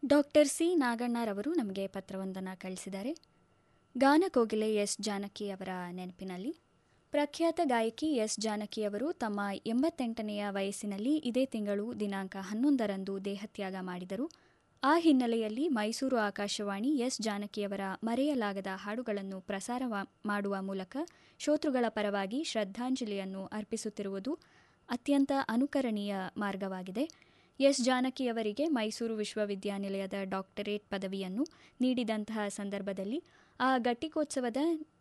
doctor C ನಾಗಣ್ಣರವರು ನಮಗೆ ಪತ್ರವೊಂದನ್ನು ಕಳಿಸಿದ್ದಾರೆ ಗಾನಕೋಗಿಲೆ S Janaki ಅವರ ನೆನಪಿನಲ್ಲಿ ಪ್ರಖ್ಯಾತ ಗಾಯಕಿ ಎಸ್ ಜಾನಕಿಯವರು ತಮ್ಮ ಎಂಬತ್ತೆಂಟನೆಯ ವಯಸ್ಸಿನಲ್ಲಿ ಇದೇ ತಿಂಗಳು ದಿನಾಂಕ ಹನ್ನೊಂದರಂದು ದೇಹತ್ಯಾಗ ಮಾಡಿದರು ಆ ಹಿನ್ನೆಲೆಯಲ್ಲಿ ಮೈಸೂರು ಆಕಾಶವಾಣಿ ಎಸ್ ಜಾನಕಿಯವರ ಮರೆಯಲಾಗದ ಹಾಡುಗಳನ್ನು ಪ್ರಸಾರ ಮಾಡುವ ಮೂಲಕ ಶ್ರೋತೃಗಳ ಪರವಾಗಿ ಶ್ರದ್ಧಾಂಜಲಿಯನ್ನು ಅರ್ಪಿಸುತ್ತಿರುವುದು ಅತ್ಯಂತ ಅನುಕರಣೀಯ ಮಾರ್ಗವಾಗಿದೆ ಎಸ್ ಜಾನಕಿಯವರಿಗೆ ಮೈಸೂರು ವಿಶ್ವವಿದ್ಯಾನಿಲಯದ ಡಾಕ್ಟರೇಟ್ ಪದವಿಯನ್ನು ನೀಡಿದಂತಹ ಸಂದರ್ಭದಲ್ಲಿ ಆ ಘಟಿಕೋತ್ಸವದ